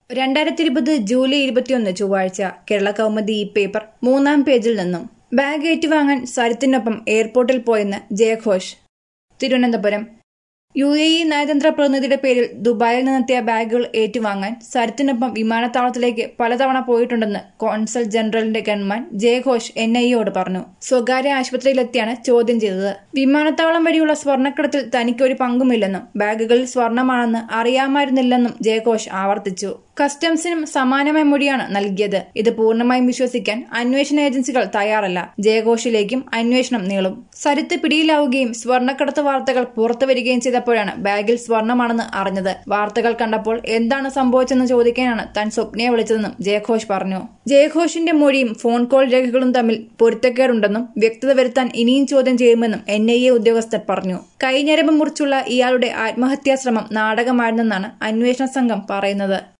രണ്ടായിരത്തി ഇരുപത് ജൂലൈ ഇരുപത്തിയൊന്ന് ചൊവ്വാഴ്ച കേരള കൗമുദി ഈ പേപ്പർ മൂന്നാം പേജിൽ നിന്നും ബാഗ് ഏറ്റുവാങ്ങാൻ സരിത്തിനൊപ്പം എയർപോർട്ടിൽ പോയെന്ന് ജയഘോഷ് തിരുവനന്തപുരം യു എ ഇ നയതന്ത്ര പ്രതിനിധിയുടെ പേരിൽ ദുബായിൽ നിന്നെത്തിയ ബാഗുകൾ ഏറ്റുവാങ്ങാൻ സരിത്തിനൊപ്പം വിമാനത്താവളത്തിലേക്ക് പലതവണ പോയിട്ടുണ്ടെന്ന് കോൺസൽ ജനറലിന്റെ ഗൺമാൻ ജയഘോഷ് എൻ ഐയോട് പറഞ്ഞു സ്വകാര്യ ആശുപത്രിയിലെത്തിയാണ് ചോദ്യം ചെയ്തത് വിമാനത്താവളം വഴിയുള്ള സ്വർണ്ണക്കടത്തിൽ തനിക്കൊരു പങ്കുമില്ലെന്നും ബാഗുകളിൽ സ്വർണമാണെന്ന് അറിയാമായിരുന്നില്ലെന്നും ജയഘോഷ് ആവർത്തിച്ചു കസ്റ്റംസിനും സമാനമായ മൊഴിയാണ് നൽകിയത് ഇത് പൂർണ്ണമായും വിശ്വസിക്കാൻ അന്വേഷണ ഏജൻസികൾ തയ്യാറല്ല ജയഘോഷിലേക്കും അന്വേഷണം നീളും സരിത്ത് പിടിയിലാവുകയും സ്വർണ്ണക്കടത്ത് വാർത്തകൾ പുറത്തുവരികയും ചെയ്തപ്പോഴാണ് ബാഗിൽ സ്വർണമാണെന്ന് അറിഞ്ഞത് വാർത്തകൾ കണ്ടപ്പോൾ എന്താണ് സംഭവിച്ചെന്ന് ചോദിക്കാനാണ് താൻ സ്വപ്നയെ വിളിച്ചതെന്നും ജയഘോഷ് പറഞ്ഞു ജയഘോഷിന്റെ മൊഴിയും ഫോൺ കോൾ രേഖകളും തമ്മിൽ പൊരുത്തക്കേടുണ്ടെന്നും വ്യക്തത വരുത്താൻ ഇനിയും ചോദ്യം ചെയ്യുമെന്നും എൻ ഐ എ ഉദ്യോഗസ്ഥർ പറഞ്ഞു കൈഞ്ഞരമ്പ് മുറിച്ചുള്ള ഇയാളുടെ ആത്മഹത്യാശ്രമം നാടകമായിരുന്നെന്നാണ് അന്വേഷണ സംഘം പറയുന്നത്